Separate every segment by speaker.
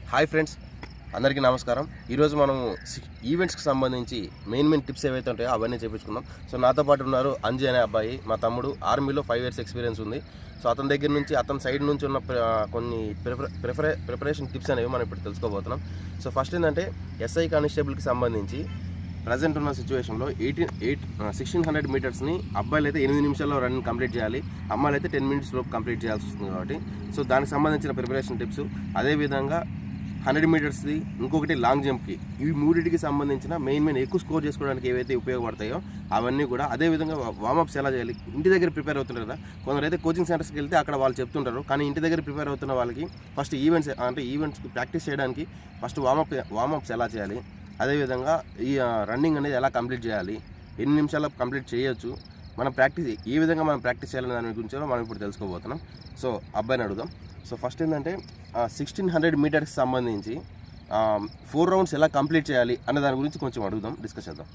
Speaker 1: Hi friends అందరికీ నమస్కారం ఈరోజు మనం సి- ఈవెంట్స్కి సంబంధించి మెయిన్ మెయిన్ టిప్స్ ఏవైతే ఉంటాయో అవన్నీ చేపించుకుందాం సో నాతో పాటు ఉన్నారు అంజీ అనే అబ్బాయి మా తమ్ముడు ఆర్మీలో ఫైవ్ ఇయర్స్ ఎక్స్పీరియన్స్ ఉంది సో అతని దగ్గర నుంచి అతని సైడ్ నుంచి ఉన్న ప్ర- కొన్ని ప్రిపరే ప్రిపరే ప్రిపరేషన్ టిప్స్ అనేవి మనం ఇప్పుడు తెలుసుకోబోతున్నాం సో ఫస్ట్ ఏంటంటే ఎస్ఐ కానిస్టేబుల్కి సంబంధించి ప్రజెంట్ ఉన్న సిచ్యువేషన్లో ఎయిటీన్ ఎయిట్ సిక్స్టీన్ హండ్రెడ్ మీటర్స్ని అబ్బాయిలు అయితే ఎనిమిది నిమిషాల్లో రన్ కంప్లీట్ చేయాలి అమ్మాయిలు అయితే టెన్ మినిట్స్ లోపు కంప్లీట్ చేయాల్సి వస్తుంది కాబట్టి సో దానికి సంబంధించిన ప్రిపరేషన్ టిప్స్ అదేవిధంగా హండ్రెడ్ మీటర్స్ది ఇంకొకటి లాంగ్ జంప్కి ఇవి మూడింటికి సంబంధించిన మెయిన్ మెయిన్ ఎక్కువ స్కోర్ చేసుకోవడానికి ఏవైతే ఉపయోగపడతాయో అవన్నీ కూడా అదేవిధంగా వార్మప్స్ ఎలా చేయాలి ఇంటి దగ్గర ప్రిపేర్ అవుతుంటారు కదా కొందరైతే కోచింగ్ సెంటర్స్కి వెళ్తే అక్కడ వాళ్ళు చెప్తుంటారు కానీ ఇంటి దగ్గర ప్రిపేర్ అవుతున్న వాళ్ళకి ఫస్ట్ ఈవెంట్స్ అంటే ఈవెంట్స్కి ప్రాక్టీస్ చేయడానికి ఫస్ట్ వార్మప్ వార్మప్స్ ఎలా చేయాలి అదేవిధంగా ఈ రన్నింగ్ అనేది ఎలా కంప్లీట్ చేయాలి ఎన్ని నిమిషాల్లో కంప్లీట్ చేయొచ్చు మనం ప్రాక్టీస్ ఏ విధంగా మనం ప్రాక్టీస్ చేయాలనే దాని గురించి మనం ఇప్పుడు తెలుసుకోబోతున్నాం సో అబ్బాయిని అడుగుదాం సో ఫస్ట్ ఏంటంటే సిక్స్టీన్ హండ్రెడ్ మీటర్స్కి సంబంధించి ఫోర్ రౌండ్స్ ఎలా కంప్లీట్ చేయాలి అనే దాని గురించి కొంచెం అడుగుదాం డిస్కస్ చేద్దాం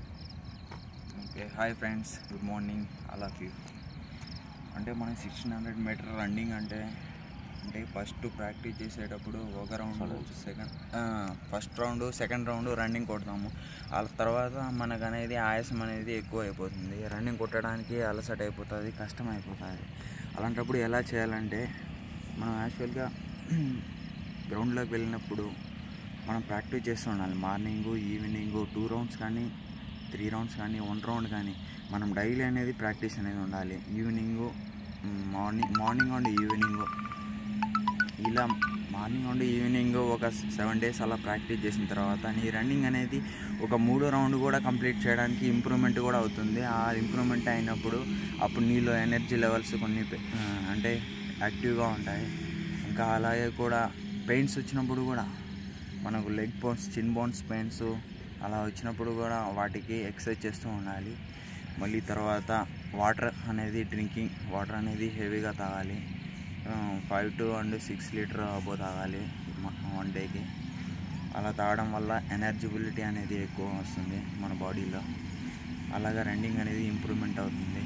Speaker 2: okay hi friends good morning all of you అంటే మనం సిక్స్టీన్ హండ్రెడ్ మీటర్ రన్నింగ్ అంటే అంటే ఫస్ట్ ప్రాక్టీస్ చేసేటప్పుడు ఒక round second first round second round running కొడతాము ఆ తర్వాత మనకు అనేది ఆయాసం అనేది ఎక్కువ అయిపోతుంది రన్నింగ్ కొట్టడానికి అలసట అయిపోతుంది కష్టం అయిపోతుంది అలాంటప్పుడు ఎలా చేయాలంటే మనం యాక్చువల్గా గ్రౌండ్లోకి వెళ్ళినప్పుడు మనం ప్రాక్టీస్ చేస్తూ ఉండాలి మార్నింగ్ ఈవినింగ్ టూ రౌండ్స్ కానీ త్రీ రౌండ్స్ కానీ వన్ రౌండ్ కానీ మనం డైలీ అనేది ప్రాక్టీస్ అనేది ఉండాలి evening morning morning and evening ఇలా మార్నింగ్ అండ్ ఈవినింగ్ ఒక సెవెన్ డేస్ అలా ప్రాక్టీస్ చేసిన తర్వాత నీ రన్నింగ్ అనేది ఒక మూడో రౌండ్ కూడా కంప్లీట్ చేయడానికి ఇంప్రూవ్మెంట్ కూడా అవుతుంది ఆ ఇంప్రూవ్మెంట్ అయినప్పుడు అప్పుడు నీలో ఎనర్జీ లెవెల్స్ కొన్ని పె- ఆ, అంటే యాక్టివ్గా ఉంటాయి ఇంకా అలాగే కూడా పెయిన్స్ వచ్చినప్పుడు కూడా మనకు leg bones chin bones pains అలా వచ్చినప్పుడు కూడా వాటికి ఎక్సర్సైజ్ చేస్తూ ఉండాలి మళ్ళీ తర్వాత వాటర్ అనేది డ్రింకింగ్ వాటర్ అనేది హెవీగా తాగాలి five to and six liter above తాగాలి వన్ డేకి అలా తాగడం వల్ల ఎనర్జిబిలిటీ అనేది ఎక్కువ వస్తుంది మన బాడీలో అలాగా రన్నింగ్ అనేది ఇంప్రూవ్మెంట్ అవుతుంది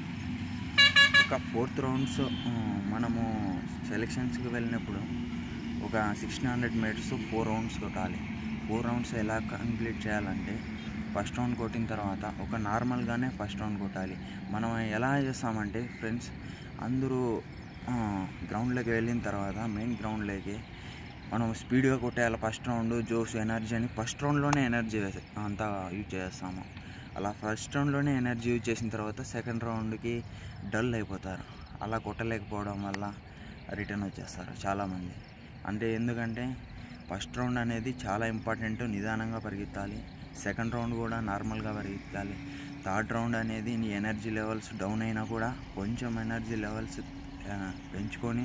Speaker 2: ఒక ఫోర్త్ రౌండ్స్ మనము సెలెక్షన్స్కి వెళ్ళినప్పుడు ఒక sixteen hundred meters four rounds కొట్టాలి ఫోర్ రౌండ్స్ ఎలా కంప్లీట్ చేయాలంటే ఫస్ట్ రౌండ్ కొట్టిన తర్వాత ఒక నార్మల్గానే ఫస్ట్ రౌండ్ కొట్టాలి మనం ఎలా చేస్తామంటే ఫ్రెండ్స్ అందరూ గ్రౌండ్లోకి వెళ్ళిన తర్వాత మెయిన్ గ్రౌండ్లోకి మనం స్పీడ్గా కొట్టేయాలి ఫస్ట్ రౌండ్ జోష్ ఎనర్జీ అని ఫస్ట్ రౌండ్లోనే ఎనర్జీ అంతా యూజ్ చేస్తాము అలా ఫస్ట్ రౌండ్లోనే ఎనర్జీ యూజ్ చేసిన తర్వాత సెకండ్ రౌండ్కి డల్ అయిపోతారు అలా కొట్టలేకపోవడం వల్ల రిటర్న్ వచ్చేస్తారు చాలామంది అంటే ఎందుకంటే ఫస్ట్ రౌండ్ అనేది చాలా ఇంపార్టెంట్ నిదానంగా పరిగెత్తాలి సెకండ్ రౌండ్ కూడా నార్మల్గా పరిగెత్తాలి థర్డ్ రౌండ్ అనేది నీ ఎనర్జీ లెవెల్స్ డౌన్ అయినా కూడా కొంచెం ఎనర్జీ లెవెల్స్ పెంచుకొని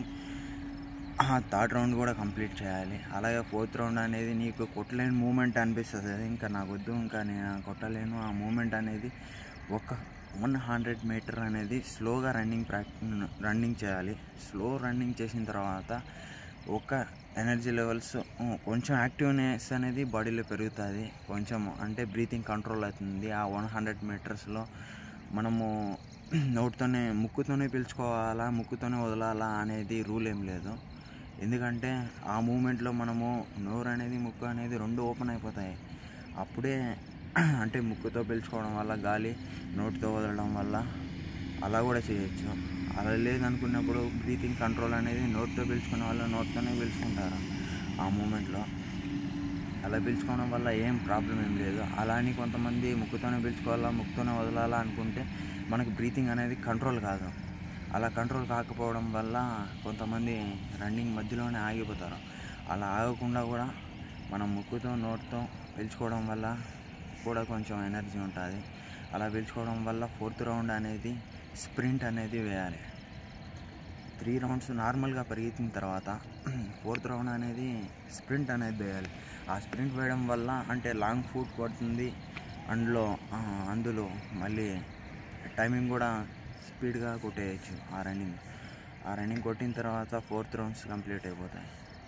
Speaker 2: ఆ థర్డ్ రౌండ్ కూడా కంప్లీట్ చేయాలి అలాగే ఫోర్త్ రౌండ్ అనేది నీకు కొట్టలేని మూమెంట్ అనిపిస్తుంది ఇంకా నాకు వద్దు ఇంకా నేను కొట్టలేను ఆ మూమెంట్ అనేది ఒక వన్ హండ్రెడ్ మీటర్ అనేది స్లోగా రన్నింగ్ ప్రాక్ రన్నింగ్ చేయాలి స్లో రన్నింగ్ చేసిన తర్వాత ఒక ఎనర్జీ లెవెల్స్ కొంచెం యాక్టివ్నెస్ అనేది బాడీలో పెరుగుతుంది కొంచెం అంటే బ్రీతింగ్ కంట్రోల్ అవుతుంది ఆ వన్ హండ్రెడ్ మీటర్స్లో మనము నోటితోనే ముక్కుతోనే పీల్చుకోవాలా ముక్కుతోనే వదలాలా అనేది రూల్ ఏం లేదు ఎందుకంటే ఆ మూమెంట్లో మనము నోరు అనేది ముక్కు అనేది రెండు ఓపెన్ అయిపోతాయి అప్పుడే అంటే ముక్కుతో పీల్చుకోవడం వల్ల గాలి నోటితో వదలడం వల్ల అలా కూడా చేయొచ్చు అలా లేదనుకున్నప్పుడు బ్రీతింగ్ కంట్రోల్ అనేది నోటితో పీల్చుకునే వాళ్ళు నోటితోనే పీల్చుకుంటారు ఆ మూమెంట్లో అలా పీల్చుకోవడం వల్ల ఏం ప్రాబ్లం ఏం లేదు అలా అని కొంతమంది ముక్కుతోనే పీల్చుకోవాలా ముక్కుతోనే వదలాలా అనుకుంటే మనకి బ్రీతింగ్ అనేది కంట్రోల్ కాదు అలా కంట్రోల్ కాకపోవడం వల్ల కొంతమంది రన్నింగ్ మధ్యలోనే ఆగిపోతారు అలా ఆగకుండా కూడా మనం ముక్కుతో నోటితో పీల్చుకోవడం వల్ల కూడా కొంచెం ఎనర్జీ ఉంటుంది అలా పీల్చుకోవడం వల్ల ఫోర్త్ రౌండ్ అనేది స్ప్రింట్ అనేది వేయాలి త్రీ రౌండ్స్ నార్మల్గా పరిగెత్తిన తర్వాత ఫోర్త్ రౌండ్ అనేది స్ప్రింట్ అనేది వేయాలి ఆ స్ప్రింట్ వేయడం వల్ల అంటే లాంగ్ ఫుట్ పడుతుంది అందులో ఆ, అందులో మళ్ళీ టైమింగ్ కూడా స్పీడ్గా కొట్టేయచ్చు ఆ రన్నింగ్ ఆ రన్నింగ్ కొట్టిన తర్వాత ఫోర్త్ రౌండ్స్ కంప్లీట్ అయిపోతాయి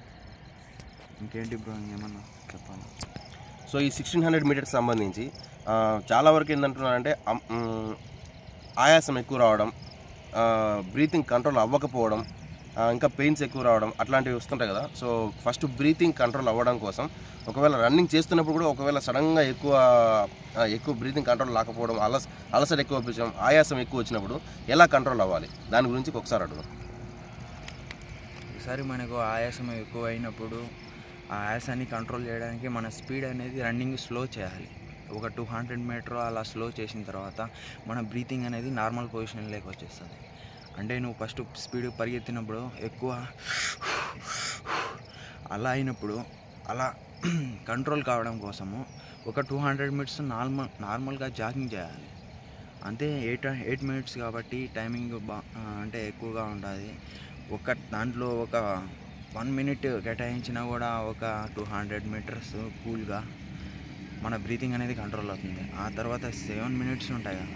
Speaker 2: ఇంకేంటి బ్రో ఇంకేమన్నా చెప్పాలి
Speaker 1: సో ఈ సిక్స్టీన్ హండ్రెడ్ మీటర్స్ సంబంధించి ఆ, చాలా వరకు ఏంటంటున్నారంటే అమ్, మ్, ఆయాసం ఎక్కువ రావడం బ్రీతింగ్ కంట్రోల్ అవ్వకపోవడం ఆ, ఇంకా పెయిన్స్ ఎక్కువ రావడం అట్లాంటివి వస్తుంటాయి కదా సో ఫస్ట్ బ్రీతింగ్ కంట్రోల్ అవ్వడం కోసం ఒకవేళ రన్నింగ్ చేస్తున్నప్పుడు కూడా ఒకవేళ సడన్గా ఎక్కువ ఆ, ఎక్కువ బ్రీతింగ్ కంట్రోల్ రాకపోవడం అలస అలసట ఎక్కువ అనిపించడం ఆయాసం ఎక్కువ వచ్చినప్పుడు ఎలా కంట్రోల్ అవ్వాలి దాని గురించి ఒకసారి అడుగు
Speaker 2: ఒకసారి మనకు ఆయాసం ఎక్కువ అయినప్పుడు ఆ ఆయాసాన్ని కంట్రోల్ చేయడానికి మన స్పీడ్ అనేది రన్నింగ్ స్లో చేయాలి ఒక టూ హండ్రెడ్ మీటర్ అలా స్లో చేసిన తర్వాత మన బ్రీతింగ్ అనేది నార్మల్ పొజిషన్లోకి వచ్చేస్తుంది అంటే నువ్వు ఫస్ట్ స్పీడ్ పరిగెత్తినప్పుడు ఎక్కువ అలా అయినప్పుడు అలా కంట్రోల్ కావడం కోసము ఒక టూ హండ్రెడ్ మినిట్స్ నార్మల్ నార్మల్గా జాగింగ్ చేయాలి అంతే ఎయిట్ ఎయిట్ మినిట్స్ కాబట్టి టైమింగ్ బా అంటే ఎక్కువగా ఉంటుంది ఒక దాంట్లో ఒక వన్ మినిట్ కేటాయించినా కూడా ఒక టూ హండ్రెడ్ మీటర్స్ కూల్గా మన బ్రీతింగ్ అనేది కంట్రోల్ అవుతుంది ఆ తర్వాత సెవెన్ మినిట్స్ ఉంటాయి కదా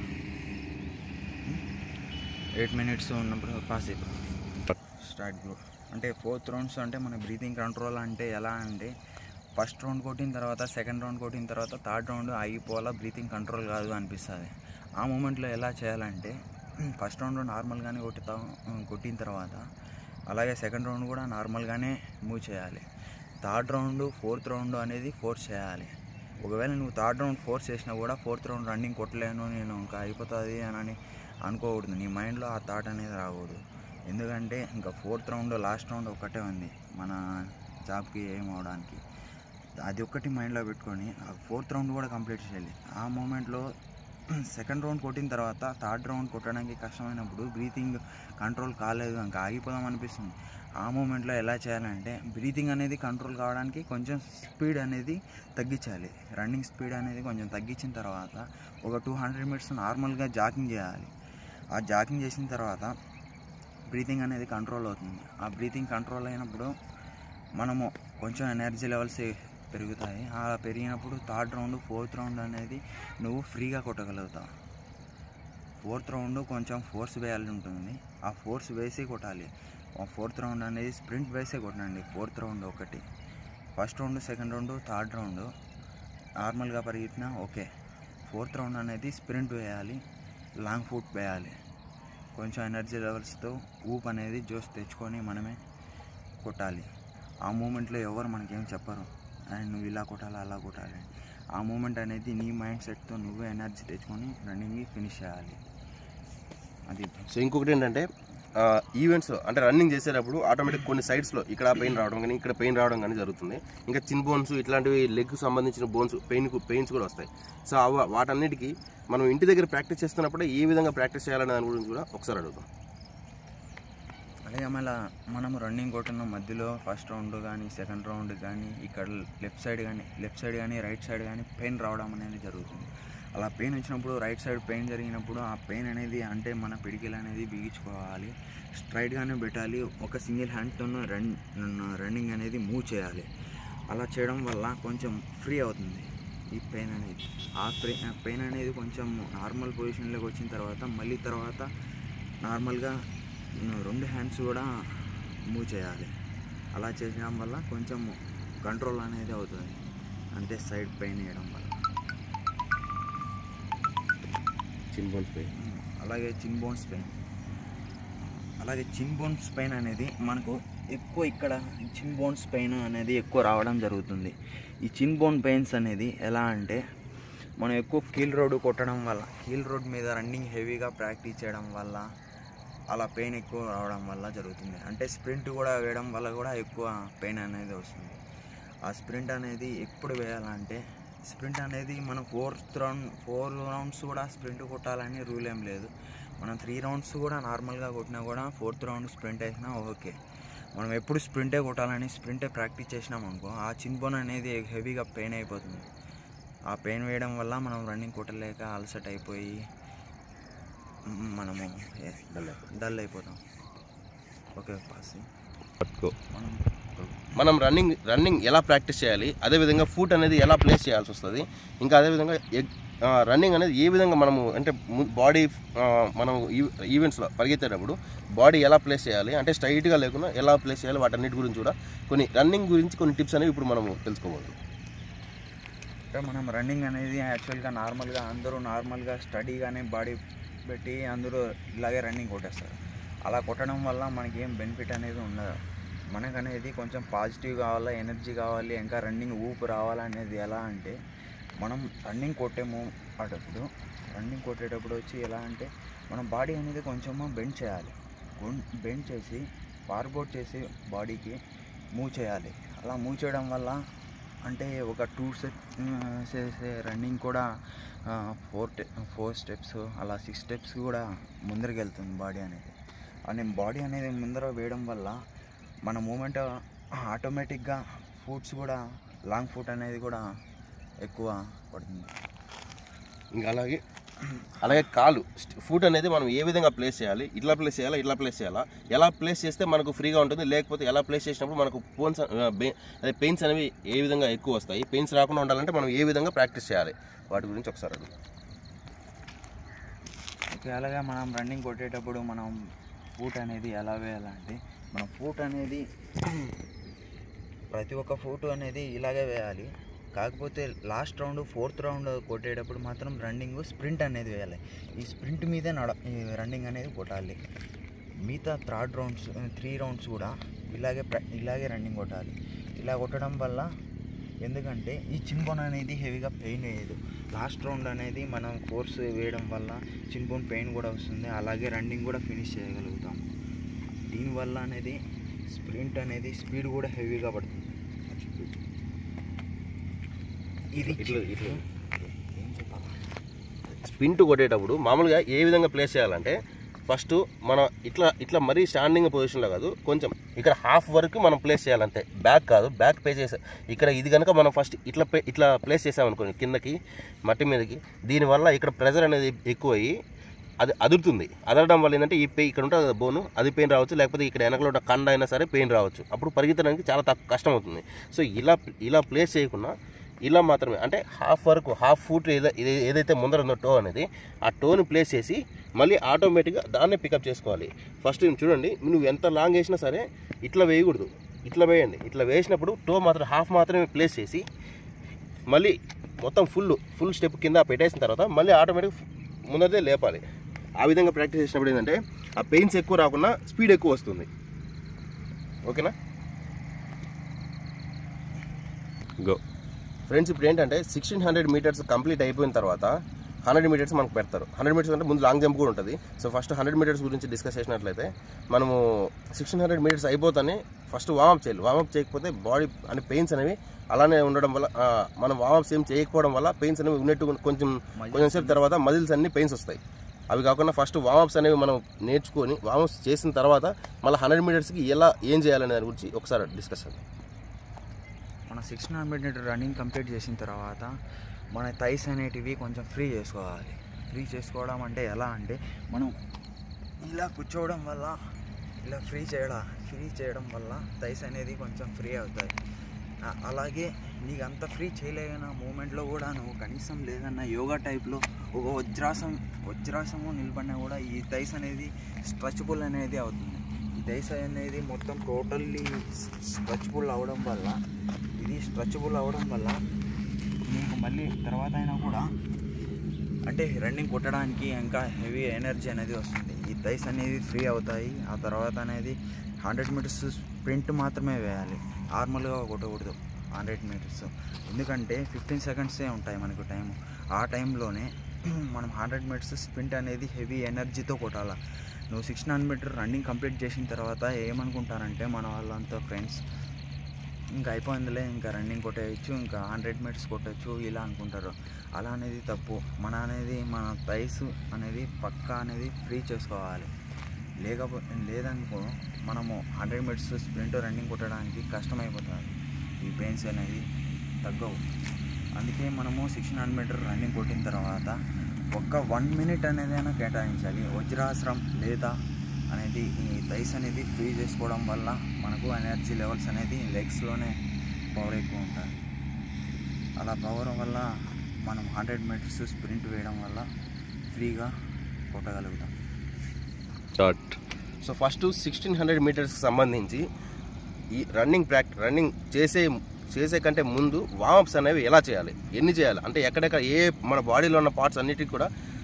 Speaker 2: ఎయిట్ మినిట్స్ ఉన్నప్పుడు పాస్ అయిపోతుంది స్టార్ట్ బ్రో అంటే ఫోర్త్ రౌండ్స్ అంటే మన బ్రీతింగ్ కంట్రోల్ అంటే ఎలా అంటే ఫస్ట్ రౌండ్ కొట్టిన తర్వాత సెకండ్ రౌండ్ కొట్టిన తర్వాత థర్డ్ రౌండ్ ఆగిపోవాలా బ్రీతింగ్ కంట్రోల్ కాదు అనిపిస్తుంది ఆ మూమెంట్లో ఎలా చేయాలంటే ఫస్ట్ రౌండ్ నార్మల్గానే కొట్టుతాం కొట్టిన తర్వాత అలాగే సెకండ్ రౌండ్ కూడా నార్మల్గానే మూవ్ చేయాలి థర్డ్ రౌండ్ ఫోర్త్ రౌండ్ అనేది ఫోర్స్ చేయాలి ఒకవేళ నువ్వు థర్డ్ రౌండ్ ఫోర్స్ చేసినా కూడా ఫోర్త్ రౌండ్ రన్నింగ్ కొట్టలేను నేను ఇంకా అయిపోతుంది అని అనుకోకూడదు నీ మైండ్లో ఆ థాట్ అనేది రాకూడదు ఎందుకంటే ఇంకా ఫోర్త్ రౌండ్ లాస్ట్ రౌండ్ ఒక్కటే ఉంది మన జాబ్కి ఏం అవడానికి అది ఒక్కటి మైండ్లో పెట్టుకొని ఆ ఫోర్త్ రౌండ్ కూడా కంప్లీట్ చేయాలి ఆ మూమెంట్లో సెకండ్ రౌండ్ కొట్టిన తర్వాత థర్డ్ రౌండ్ కొట్టడానికి కష్టమైనప్పుడు బ్రీతింగ్ కంట్రోల్ కాలేదు ఇంకా ఆగిపోదాం అనిపిస్తుంది ఆ మూమెంట్లో ఎలా చేయాలంటే బ్రీతింగ్ అనేది కంట్రోల్ కావడానికి కొంచెం స్పీడ్ అనేది తగ్గించాలి రన్నింగ్ స్పీడ్ అనేది కొంచెం తగ్గించిన తర్వాత ఒక టూ హండ్రెడ్ మినిట్స్ నార్మల్గా జాగింగ్ చేయాలి ఆ జాగింగ్ చేసిన తర్వాత బ్రీతింగ్ అనేది కంట్రోల్ అవుతుంది ఆ బ్రీతింగ్ కంట్రోల్ అయినప్పుడు మనము కొంచెం ఎనర్జీ లెవెల్స్ పెరుగుతాయి ఆ పెరిగినప్పుడు థర్డ్ రౌండ్ ఫోర్త్ రౌండ్ అనేది నువ్వు ఫ్రీగా కొట్టగలుగుతావు ఫోర్త్ రౌండ్ కొంచెం ఫోర్స్ వేయాలి ఉంటుంది ఆ ఫోర్స్ వేసి కొట్టాలి ఆ ఫోర్త్ రౌండ్ అనేది స్ప్రింట్ వేసే కొట్టండి ఫోర్త్ రౌండ్ ఒకటి first round second round third round నార్మల్గా పరిగెత్తినా ఓకే ఫోర్త్ రౌండ్ అనేది స్ప్రింట్ వేయాలి లాంగ్ ఫుట్ వేయాలి కొంచెం ఎనర్జీ లెవెల్స్తో ఊప్ అనేది జోస్ తెచ్చుకొని మనమే కొట్టాలి ఆ మూమెంట్లో ఎవరు మనకేం చెప్పరు అండ్ నువ్వు ఇలా కొట్టాలి అలా కొట్టాలి ఆ మూమెంట్ అనేది నీ మైండ్ సెట్తో నువ్వే ఎనర్జీ తెచ్చుకొని రన్నింగ్ ఫినిష్ చేయాలి అది
Speaker 1: సో ఇంకొకటి ఏంటంటే ఈవెంట్స్ అంటే రన్నింగ్ చేసేటప్పుడు ఆటోమేటిక్ కొన్ని సైడ్స్లో ఇక్కడ పెయిన్ రావడం కానీ ఇక్కడ పెయిన్ రావడం కానీ జరుగుతుంది ఇంకా చిన్ బోన్స్ ఇట్లాంటివి లెగ్ సంబంధించిన బోన్స్ పెయిన్ పెయిన్స్ కూడా వస్తాయి సో అవ వాటన్నిటికీ మనం ఇంటి దగ్గర ప్రాక్టీస్ చేస్తున్నప్పుడే ఏ విధంగా ప్రాక్టీస్ చేయాలనే దాని గురించి కూడా ఒకసారి అడుగుతాం
Speaker 2: అలాగే మళ్ళీ మనం రన్నింగ్ కొట్టిన మధ్యలో ఫస్ట్ రౌండ్ కానీ సెకండ్ రౌండ్ కానీ ఇక్కడ లెఫ్ట్ సైడ్ కానీ లెఫ్ట్ సైడ్ కానీ రైట్ సైడ్ కానీ పెయిన్ రావడం అనేది జరుగుతుంది అలా పెయిన్ వచ్చినప్పుడు రైట్ సైడ్ పెయిన్ జరిగినప్పుడు ఆ పెయిన్ అనేది అంటే మన పిడికిలు అనేది బిగించుకోవాలి స్ట్రైట్గానే పెట్టాలి ఒక సింగిల్ హ్యాండ్తో రన్ రన్నింగ్ అనేది మూవ్ చేయాలి అలా చేయడం వల్ల కొంచెం ఫ్రీ అవుతుంది ఈ పెయిన్ అనేది ఆ పెయిన్ అనేది కొంచెం నార్మల్ పొజిషన్లోకి వచ్చిన తర్వాత మళ్ళీ తర్వాత నార్మల్గా రెండు హ్యాండ్స్ కూడా మూవ్ చేయాలి అలా చేయడం వల్ల కొంచెం కంట్రోల్ అనేది అవుతుంది అంతే సైడ్ పెయిన్ వేయడం వల్ల
Speaker 1: చిన్ బోన్స్ పెయిన్
Speaker 2: అలాగే చిన్ బోన్స్ పెయిన్ అలాగే చిన్ బోన్స్ పెయిన్ అనేది మనకు ఎక్కువ ఇక్కడ చిన్ బోన్స్ పెయిన్ అనేది ఎక్కువ రావడం జరుగుతుంది ఈ చిన్ బోన్ పెయిన్స్ అనేది ఎలా అంటే మనం ఎక్కువ కీల్ రోడ్ కొట్టడం వల్ల కీల్ రోడ్ మీద రన్నింగ్ హెవీగా ప్రాక్టీస్ చేయడం వల్ల అలా పెయిన్ ఎక్కువ రావడం వల్ల జరుగుతుంది అంటే స్ప్రింట్ కూడా వేయడం వల్ల కూడా ఎక్కువ పెయిన్ అనేది వస్తుంది ఆ స్ప్రింట్ అనేది ఎప్పుడు వేయాలంటే స్ప్రింట్ అనేది మనం ఫోర్త్ రౌండ్ ఫోర్ రౌండ్స్ కూడా స్ప్రింట్ కొట్టాలని రూల్ ఏం లేదు మనం త్రీ రౌండ్స్ కూడా నార్మల్గా కొట్టినా కూడా ఫోర్త్ రౌండ్ స్ప్రింట్ వేసినా ఓకే మనం ఎప్పుడు స్ప్రింటే కొట్టాలని స్ప్రింటే ప్రాక్టీస్ చేసినాం అనుకో ఆ చిన్ బోన్ అనేది హెవీగా పెయిన్ అయిపోతుంది ఆ పెయిన్ వేయడం వల్ల మనం రన్నింగ్ కొట్టలేక అలసట అయిపోయి మ్, మనము
Speaker 1: డల్
Speaker 2: డల్ అయిపోతాం ఓకే పాసి
Speaker 1: పట్టుకో
Speaker 2: మనం
Speaker 1: మనం రన్నింగ్ రన్నింగ్ ఎలా ప్రాక్టీస్ చేయాలి అదేవిధంగా ఫుట్ అనేది ఎలా ప్లేస్ చేయాల్సి వస్తుంది ఇంకా అదేవిధంగా ఎగ్ రన్నింగ్ అనేది ఏ విధంగా మనము అంటే బాడీ మనం ఈవెంట్స్లో పరిగెత్తేటప్పుడు బాడీ ఎలా ప్లేస్ చేయాలి అంటే స్ట్రైట్గా లేకుండా ఎలా ప్లేస్ చేయాలి వాటన్నిటి గురించి కూడా కొన్ని రన్నింగ్ గురించి కొన్ని టిప్స్ అనేవి ఇప్పుడు మనము తెలుసుకోబోదు
Speaker 2: అంటే మనం రన్నింగ్ అనేది యాక్చువల్గా నార్మల్గా అందరూ నార్మల్గా స్టడీగానే బాడీ పెట్టి అందరూ ఇలాగే రన్నింగ్ కొట్టేస్తారు అలా కొట్టడం వల్ల మనకి ఏం బెనిఫిట్ అనేది ఉండదు మనకనేది కొంచెం పాజిటివ్ కావాలా ఎనర్జీ కావాలి ఇంకా రన్నింగ్ ఊపు రావాలనేది ఎలా అంటే మనం రన్నింగ్ కొట్టేమో అటప్పుడు రన్నింగ్ కొట్టేటప్పుడు వచ్చి ఎలా అంటే మనం బాడీ అనేది కొంచెము బెండ్ చేయాలి బెండ్ చేసి ఫార్వర్డ్ చేసి బాడీకి మూవ్ చేయాలి అలా మూవ్ చేయడం వల్ల అంటే ఒక టూ స్టెప్ చేసే రన్నింగ్ కూడా ఫోర్ ఫోర్ స్టెప్స్ అలా సిక్స్ స్టెప్స్ కూడా ముందరికి వెళ్తుంది బాడీ అనేది అని బాడీ అనేది ముందర వేయడం వల్ల మన మూమెంట్ ఆటోమేటిక్గా ఫుట్స్ కూడా లాంగ్ ఫుట్ అనేది కూడా ఎక్కువ పడుతుంది
Speaker 1: ఇంకా అలాగే అలాగే కాలు ఫుట్ అనేది మనం ఏ విధంగా ప్లేస్ చేయాలి ఇట్లా ప్లేస్ చేయాలా ఇట్లా ప్లేస్ చేయాలా ఎలా ప్లేస్ చేస్తే మనకు ఫ్రీగా ఉంటుంది లేకపోతే ఎలా ప్లేస్ చేసినప్పుడు మనకు పోన్స్ అదే పెయిన్స్ అనేవి ఏ విధంగా ఎక్కువ వస్తాయి పెయిన్స్ రాకుండా ఉండాలంటే మనం ఏ విధంగా ప్రాక్టీస్ చేయాలి వాటి గురించి ఒకసారి అడుగు
Speaker 2: ఓకే అలాగే మనం రన్నింగ్ కొట్టేటప్పుడు మనం ఫూట్ అనేది ఎలా వేయాలంటే మన ఫూట్ అనేది ప్రతి ఒక్క ఫూట్ అనేది ఇలాగే వేయాలి కాకపోతే లాస్ట్ రౌండ్ ఫోర్త్ రౌండ్ కొట్టేటప్పుడు మాత్రం రన్నింగ్ స్ప్రింట్ అనేది వేయాలి ఈ స్ప్రింట్ మీదే నడ ఈ రన్నింగ్ అనేది కొట్టాలి మిగతా థర్డ్ రౌండ్స్ త్రీ రౌండ్స్ కూడా ఇలాగే ప్ర ఇలాగే రన్నింగ్ కొట్టాలి ఇలా కొట్టడం వల్ల ఎందుకంటే ఈ చిన్బోన్ అనేది హెవీగా పెయిన్ వేయదు లాస్ట్ రౌండ్ అనేది మనం ఫోర్స్ వేయడం వల్ల చిన్బోన్ పెయిన్ కూడా వస్తుంది అలాగే రన్నింగ్ కూడా ఫినిష్ చేయగలుగుతాం దీనివల్ల అనేది స్ప్రింట్ అనేది స్పీడ్ కూడా హెవీగా పడుతుంది ఇది
Speaker 1: ఇట్లా ఇట్లా
Speaker 2: ఏం చెప్పాలా
Speaker 1: స్పింట్ కొట్టేటప్పుడు మామూలుగా ఏ విధంగా ప్లేస్ చేయాలంటే ఫస్ట్ మనం ఇట్లా ఇట్లా మరీ స్టాండింగ్ పొజిషన్లో కాదు కొంచెం ఇక్కడ హాఫ్ వరకు మనం ప్లేస్ చేయాలంతే బ్యాక్ కాదు బ్యాక్ ప్లేస్ చేసే ఇక్కడ ఇది కనుక మనం ఫస్ట్ ఇట్లా ప్లే- ఇట్లా ప్లేస్ చేసామనుకోండి కిందకి మట్టి మీదకి దీనివల్ల ఇక్కడ ప్రెజర్ అనేది ఎక్కువయ్యి అది అదురుతుంది అదరడం వల్ల ఏంటంటే ఈ పెయిన్ ఇక్కడ ఉంటుంది కదా బోను అది పెయిన్ రావచ్చు లేకపోతే ఇక్కడ వెనకలో ఉన్న కండ అయినా సరే పెయిన్ రావచ్చు అప్పుడు పరిగెత్తడానికి చాలా తక్కువ కష్టం అవుతుంది సో ఇలా ఇలా ప్లేస్ చేయకుండా ఇలా మాత్రమే అంటే హాఫ్ వరకు హాఫ్ ఫుట్ ఏదో ఏదై- ఏదైతే ముందర ఉందో టో అనేది ఆ టోని ప్లేస్ చేసి మళ్ళీ ఆటోమేటిక్గా దాన్నే పికప్ చేసుకోవాలి ఫస్ట్ చూడండి నువ్వు ఎంత లాంగ్ వేసినా సరే ఇట్లా వేయకూడదు ఇట్లా వేయండి ఇట్లా వేసినప్పుడు టో మాత్రం హాఫ్ మాత్రమే ప్లేస్ చేసి మళ్ళీ మొత్తం ఫుల్ ఫుల్ స్టెప్ కింద పెట్టేసిన తర్వాత మళ్ళీ ఆటోమేటిక్ ముందరే లేపాలి ఆ విధంగా ప్రాక్టీస్ చేసినప్పుడు ఏంటంటే ఆ పెయిన్స్ ఎక్కువ రాకుండా స్పీడ్ ఎక్కువ వస్తుంది ఓకేనా గో ఫ్రెండ్స్ ఇప్పుడు ఏంటంటే సిక్స్టీన్ హండ్రెడ్ మీటర్స్ కంప్లీట్ అయిపోయిన తర్వాత హండ్రెడ్ మీటర్స్ మనకు పెడతారు హండ్రెడ్ మీటర్స్ అంటే ముందు లాంగ్ జంప్ కూడా ఉంటుంది సో ఫస్ట్ హండ్రెడ్ మీటర్స్ గురించి డిస్కస్ చేసినట్లయితే మనము సిక్స్టీన్ హండ్రెడ్ మీటర్స్ అయిపోతానే ఫస్ట్ వామప్ చేయాలి వామప్ చేయకపోతే బాడీ అని పెయిన్స్ అనేవి అలానే ఉండడం వల్ల ఆ, మనం వామప్స్ ఏం చేయకపోవడం వల్ల పెయిన్స్ అనేవి ఉన్నట్టు కొంచెం కొంచెం సేపు తర్వాత మజిల్స్ అన్ని పెయిన్స్ వస్తాయి అవి కాకుండా ఫస్ట్ వామప్స్ అనేవి మనం నేర్చుకొని వామప్స్ చేసిన తర్వాత మళ్ళీ హండ్రెడ్ మీటర్స్కి ఎలా ఏం చేయాలనే దాని గురించి ఒకసారి డిస్కస్ చేద్దాం
Speaker 2: మన sixteen hundred meter running complete చేసిన తర్వాత మన థైస్ అనేటివి కొంచెం ఫ్రీ చేసుకోవాలి ఫ్రీ చేసుకోవడం అంటే ఎలా అంటే మనం ఇలా కూర్చోవడం వల్ల ఇలా ఫ్రీ చేయడం ఫ్రీ చేయడం వల్ల థైస్ అనేది కొంచెం ఫ్రీ అవుతాయి ఆ- అలాగే నీకు అంత ఫ్రీ చేయలేన మూమెంట్లో కూడా నువ్వు కనీసం లేదన్న యోగా టైప్లో ఒక వజ్రాసం వజ్రాసము నిలబడినా కూడా ఈ థైస్ అనేది స్ట్రెచబుల్ అనేది అవుతుంది ఈ థైస్ అనేది మొత్తం టోటల్లీ స్ట్రెచబుల్ అవడం వల్ల ఇది స్ట్రెచబుల్ అవడం వల్ల నీకు మళ్ళీ తర్వాత అయినా కూడా అంటే రన్నింగ్ కొట్టడానికి ఇంకా హెవీ ఎనర్జీ అనేది వస్తుంది ఈ థైస్ అనేది ఫ్రీ అవుతాయి ఆ తర్వాత అనేది హండ్రెడ్ మీటర్స్ స్ప్రింట్ మాత్రమే వేయాలి నార్మల్గా కొట్టకూడదు హండ్రెడ్ మీటర్స్ ఎందుకంటే ఫిఫ్టీన్ సెకండ్సే ఉంటాయి మనకు టైం ఆ టైంలోనే మనం హండ్రెడ్ మీటర్స్ స్ప్రింట్ అనేది హెవీ ఎనర్జీతో కొట్టాలి నువ్వు sixteen hundred meter running complete చేసిన తర్వాత ఏమనుకుంటారంటే మన వాళ్ళంతా ఫ్రెండ్స్ ఇంకా అయిపోయిందిలే ఇంకా రన్నింగ్ కొట్టేయచ్చు ఇంకా హండ్రెడ్ మీటర్స్ కొట్టచ్చు ఇలా అనుకుంటారు అలా అనేది తప్పు మన అనేది మన థైస్ అనేది పక్కా అనేది ఫ్రీ చేసుకోవాలి లేకపోతే లేదనుకో మనము హండ్రెడ్ మీటర్స్ స్ప్రింట్ రన్నింగ్ కొట్టడానికి కష్టమైపోతుంది ఈ పెయిన్స్ అనేది తగ్గవు అందుకే మనము సిక్స్టీన్ హండ్రెడ్ మీటర్ రన్నింగ్ కొట్టిన తర్వాత ఒక్క వన్ మినిట్ అనేదైనా కేటాయించాలి వజ్రాసనం లేదా అనేది ఈ థైస్ అనేది ఫ్రీ చేసుకోవడం వల్ల మనకు ఎనర్జీ లెవెల్స్ అనేది లెగ్స్లోనే పవర్ ఎక్కువ ఉంటుంది అలా పవర్ వల్ల మనం హండ్రెడ్ మీటర్స్ స్ప్రింట్ వేయడం వల్ల ఫ్రీగా కొట్టగలుగుతాం
Speaker 1: start so first sixteen hundred మీటర్స్కి సంబంధించి ఈ రన్నింగ్ ప్రాక్ట్ రన్నింగ్ చేసే చేసే కంటే ముందు వామప్స్ అనేవి ఎలా చేయాలి ఎన్ని చేయాలి అంటే ఎక్కడెక్కడ ఏ మన బాడీలో ఉన్న పార్ట్స్ అన్నిటికి కూడా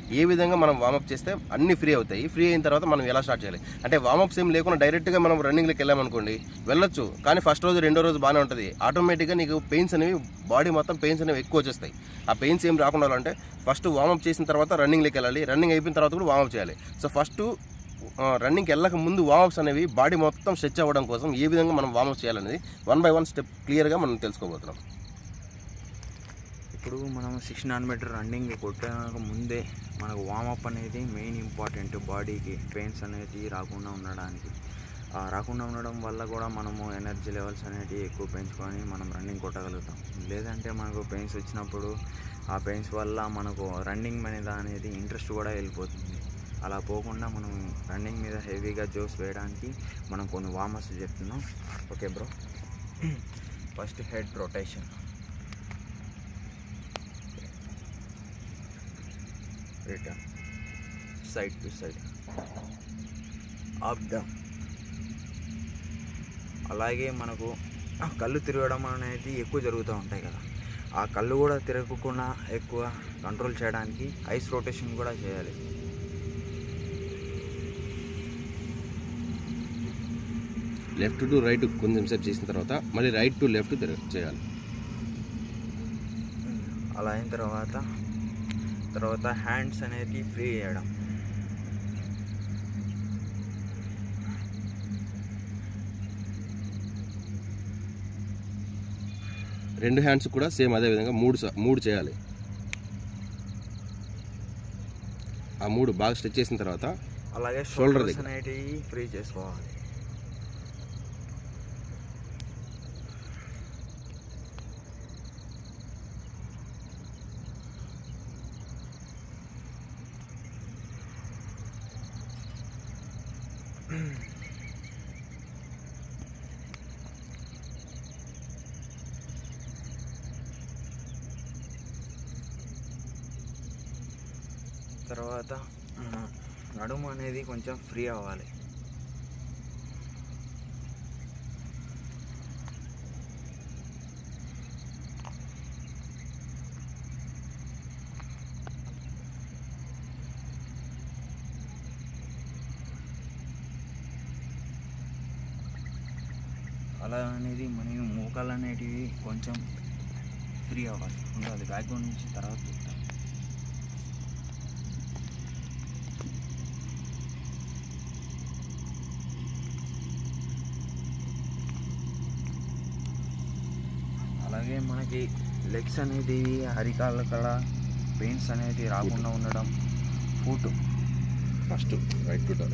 Speaker 1: ఏ విధంగా మనం వామప్ చేస్తే అన్ని ఫ్రీ అవుతాయి ఫ్రీ అయిన తర్వాత మనం ఎలా స్టార్ట్ చేయాలి అంటే వామప్స్ ఏం లేకుండా డైరెక్ట్గా మనం రన్నింగ్లోకి వెళ్ళామనుకోండి వెళ్ళొచ్చు కానీ ఫస్ట్ రోజు రెండో రోజు బాగానే ఉంటుంది ఆటోమేటిక్గా నీకు పెయిన్స్ అనేవి బాడీ మొత్తం పెయిన్స్ అనేవి ఎక్కువ వచ్చేస్తాయి ఆ పెయిన్స్ ఏం రాకుండా ఉండాలంటే ఫస్ట్ వామప్ చేసిన తర్వాత రన్నింగ్లోకి వెళ్ళాలి రన్నింగ్ అయిపోయిన తర్వాత కూడా వామప్ చేయాలి సో ఫస్ట్ రన్నింగ్కి వెళ్ళక ముందు వామప్స్ అనేవి బాడీ మొత్తం స్ట్రెచ్ అవ్వడం కోసం ఏ విధంగా మనం వామప్ చేయాలనేది వన్ బై వన్ స్టెప్ క్లియర్గా మనం తెలుసుకోబోతున్నాం
Speaker 2: ఇప్పుడు మనం సిక్స్ హండ్రెడ్ మీటర్ రన్నింగ్ కొట్టక ముందే మనకు వామప్ అనేది మెయిన్ ఇంపార్టెంట్ బాడీకి పెయిన్స్ అనేది రాకుండా ఉండడానికి ఆ రాకుండా ఉండడం వల్ల కూడా మనము ఎనర్జీ లెవెల్స్ అనేవి ఎక్కువ పెంచుకొని మనం రన్నింగ్ కొట్టగలుగుతాం లేదంటే మనకు పెయిన్స్ వచ్చినప్పుడు ఆ పెయిన్స్ వల్ల మనకు రన్నింగ్ మీద అనేది ఇంట్రెస్ట్ కూడా వెళ్ళిపోతుంది అలా పోకుండా మనం రన్నింగ్ మీద హెవీగా జోస్ వేయడానికి మనం కొన్ని వామర్స్ చెప్తున్నాం okay bro first head rotation return side to side up down అలాగే మనకు ఆ కళ్ళు తిరగడం అనేది ఎక్కువ జరుగుతూ ఉంటాయి కదా ఆ కళ్ళు కూడా తిరగకుండా ఎక్కువ కంట్రోల్ చేయడానికి ఐస్ రొటేషన్ కూడా చేయాలి
Speaker 1: లెఫ్ట్ టు రైట్ కొంచెం సేపు చేసిన తర్వాత మళ్ళీ రైట్ టు లెఫ్ట్ చేయాలి
Speaker 2: అలా అయిన తర్వాత తర్వాత హ్యాండ్స్ అనేది ఫ్రీ చేయడం
Speaker 1: రెండు హ్యాండ్స్ కూడా సేమ్ అదే విధంగా మూడు స- మూడు చేయాలి ఆ మూడు బాగా స్ట్రెచ్ చేసిన తర్వాత
Speaker 2: అలాగే
Speaker 1: Shoulder
Speaker 2: షోల్డర్స్
Speaker 1: దగ్గర.
Speaker 2: అనేటివి ఫ్రీ చేసుకోవాలి తర్వాత మన నడుము అనేది కొంచెం ఫ్రీ అవ్వాలి అలా అనేది మన మోకాలు అనేటివి కొంచెం ఫ్రీ అవ్వాలి ఉండాలి బ్యాక్ నుంచి తర్వాత చూద్దాం అలాగే మనకి లెగ్స్ అనేది అరికాళ్ళ కడ పెయిన్స్ అనేది రాకుండా ఉండడం foot
Speaker 1: first right to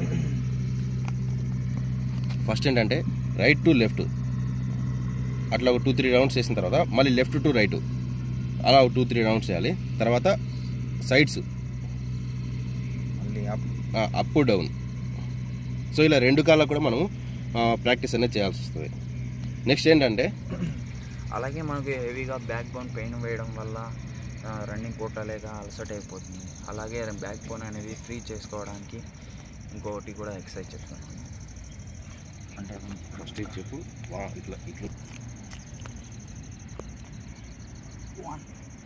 Speaker 1: first ఏంటంటే రైట్ టు లెఫ్ట్ అట్లా ఒక టూ త్రీ రౌండ్స్ చేసిన తర్వాత మళ్ళీ లెఫ్ట్ టు రైట్ అలా ఒక టూ త్రీ రౌండ్స్ చేయాలి తర్వాత సైడ్స్
Speaker 2: మళ్ళీ అప్
Speaker 1: అప్ డౌన్ సో ఇలా రెండు కాళ్ళకు కూడా మనం ప్రాక్టీస్ అనేది చేయాల్సి వస్తుంది నెక్స్ట్ ఏంటంటే
Speaker 2: అలాగే మనకి హెవీగా బ్యాక్ బోన్ పెయిన్ వేయడం వల్ల రన్నింగ్ కొట్టలేక అలసట అయిపోతుంది అలాగే బ్యాక్ బోన్ అనేది ఫ్రీ చేసుకోవడానికి ఇంకొకటి కూడా ఎక్సర్సైజ్ చెప్తాను అంటే
Speaker 1: ఫస్ట్ ఇది చెప్పు వా, ఇట్లా ఇట్లా
Speaker 2: వన్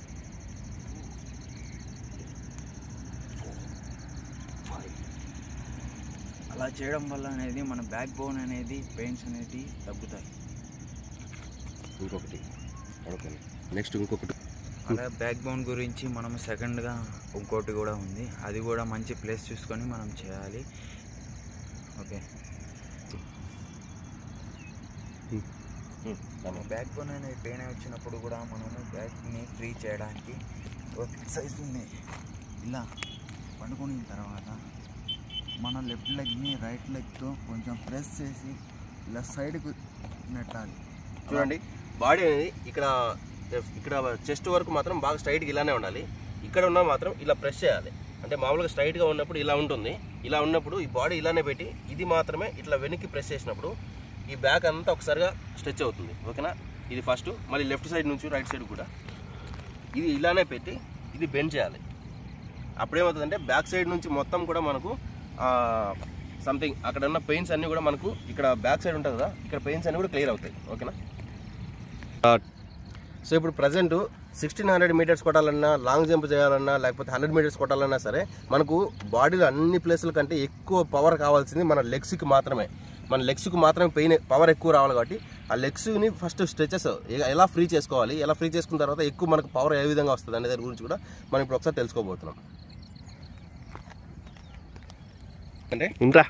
Speaker 2: అలా చేయడం వల్ల అనేది మన బ్యాక్ బోన్ అనేది పెయిన్స్ అనేది తగ్గుతాయి
Speaker 1: ఇంకొకటి పడుకోండి నెక్స్ట్ ఇంకొకటి
Speaker 2: అలా బ్యాక్ బోన్ గురించి మనం సెకండ్గా ఇంకోటి కూడా ఉంది అది కూడా మంచి ప్లేస్ చూసుకొని మనం చేయాలి ఓకే మన బ్యాక్ బోన్ అనేది పెయిన్ వచ్చినప్పుడు కూడా మనము బ్యాక్ని ఫ్రీ చేయడానికి ఒక ఎక్సర్సైజ్ ఉంది ఇలా పండుకున్న తర్వాత మన లెఫ్ట్ లెగ్ని రైట్ లెగ్తో కొంచెం ప్రెస్ చేసి ఇలా సైడ్కి నెట్టాలి
Speaker 1: చూడండి బాడీ అనేది ఇక్కడ ఇక్కడ చెస్ట్ వరకు మాత్రం బాగా స్ట్రైట్గా ఇలానే ఉండాలి ఇక్కడ ఉన్న మాత్రం ఇలా ప్రెస్ చేయాలి అంటే మామూలుగా స్ట్రైట్గా ఉన్నప్పుడు ఇలా ఉంటుంది ఇలా ఉన్నప్పుడు ఈ బాడీ ఇలానే పెట్టి ఇది మాత్రమే ఇట్లా వెనక్కి ప్రెస్ చేసినప్పుడు ఈ బ్యాక్ అంతా ఒకసారిగా స్ట్రెచ్ అవుతుంది ఓకేనా ఇది ఫస్ట్ మళ్ళీ లెఫ్ట్ సైడ్ నుంచి రైట్ సైడ్ కూడా ఇది ఇలానే పెట్టి ఇది బెండ్ చేయాలి అప్పుడేమవుతుందంటే బ్యాక్ సైడ్ నుంచి మొత్తం కూడా మనకు సంథింగ్ అక్కడ ఉన్న పెయిన్స్ అన్నీ కూడా మనకు ఇక్కడ బ్యాక్ సైడ్ ఉంటుంది కదా ఇక్కడ పెయిన్స్ అన్నీ కూడా క్లియర్ అవుతాయి ఓకేనా సో ఇప్పుడు ప్రజెంట్ సిక్స్టీన్ హండ్రెడ్ మీటర్స్ కొట్టాలన్నా లాంగ్ జంప్ చేయాలన్నా లేకపోతే హండ్రెడ్ మీటర్స్ కొట్టాలన్నా సరే మనకు బాడీలో అన్ని ప్లేసుల కంటే ఎక్కువ పవర్ కావాల్సింది మన లెగ్స్కి మాత్రమే మన లెగ్స్కి మాత్రమే పెయిన్ పవర్ ఎక్కువ రావాలి కాబట్టి ఆ లెగ్స్ని ఫస్ట్ స్ట్రెచెస్ ఎలా ఫ్రీ చేసుకోవాలి ఎలా ఫ్రీ చేసుకున్న తర్వాత ఎక్కువ మనకు పవర్ ఏ విధంగా వస్తుంది అనే దాని గురించి కూడా మనం ఇప్పుడు ఒకసారి తెలుసుకోబోతున్నాం అంటే
Speaker 3: ఇంట్రా